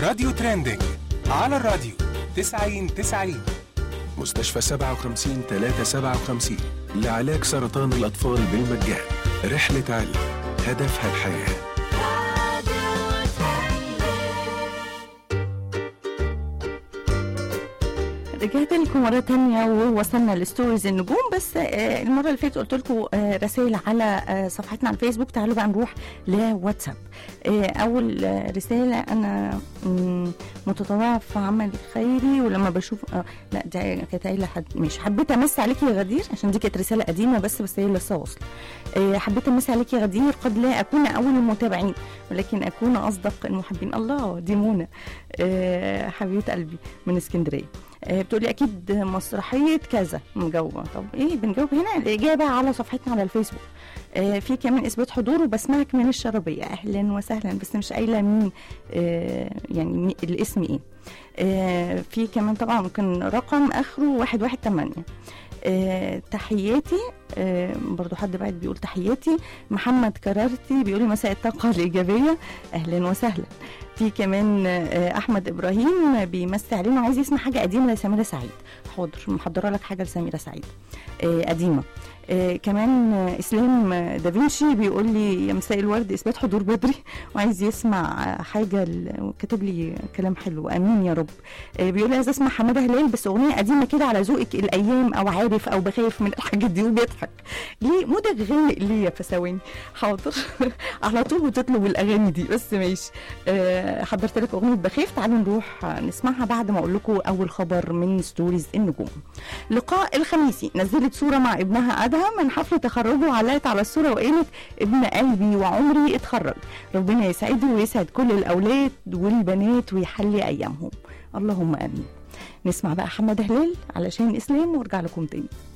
راديو ترندنج على الراديو 90 90 مستشفى 57 357 لعلاج سرطان الأطفال بالمجان رحلة علم هدفها الحياه رجعت لكم مرة تانية ووصلنا لستوريز النجوم بس آه، المرة اللي فاتت قلت لكم رسائل على آه، صفحتنا على الفيسبوك تعالوا بقى نروح لواتساب آه، أول آه، رسالة أنا مم، متطوعة في عمل خيري ولما بشوف آه، لا دي كانت قايلة حد مش حبيت أمس عليكي يا غدير عشان دي كانت رسالة قديمة بس بس هي لسه واصلة آه، حبيت أمس عليكي يا غدير قد لا أكون أول المتابعين ولكن أكون أصدق المحبين الله دي منى آه، حبيبة قلبي من اسكندرية آه، بتقولي اكيد مسرحيه كذا مجاوبه طب ايه بنجاوب هنا الاجابه على صفحتنا على الفيسبوك آه، في كمان اثبات حضور وبسمعك من الشربيه اهلا وسهلا بس مش قايله مين آه، يعني مي- الاسم ايه آه، في كمان طبعا ممكن رقم اخره واحد واحد تمانية آه، تحياتي آه، برضو حد بعد بيقول تحياتي محمد كرارتي بيقول لي مساء الطاقة الإيجابية أهلا وسهلا في كمان آه، أحمد إبراهيم بيمسي علينا وعايز يسمع حاجة قديمة لسميرة سعيد حاضر محضرة لك حاجة لسميرة سعيد آه، قديمة آه كمان آه، اسلام آه، دافنشي بيقول لي يا مساء الورد اثبات حضور بدري وعايز يسمع آه، حاجه ل- كاتب لي كلام حلو امين يا رب آه بيقول لي عايز اسمع حماده هلال بس اغنيه قديمه كده على ذوقك الايام او عارف او بخاف من الحاجات دي وبيضحك ليه مودك غامق ليه يا فساواني حاضر على طول بتطلب الاغاني دي بس ماشي آه حضرت لك اغنيه بخاف تعالوا نروح آه، نسمعها بعد ما اقول لكم اول خبر من ستوريز النجوم لقاء الخميسي نزلت صورة مع ابنها أدهم من حفل تخرجه علقت على الصورة وقالت ابن قلبي وعمري اتخرج ربنا يسعده ويسعد كل الأولاد والبنات ويحلي أيامهم اللهم آمين نسمع بقى حمد هلال علشان إسلام وارجع لكم تاني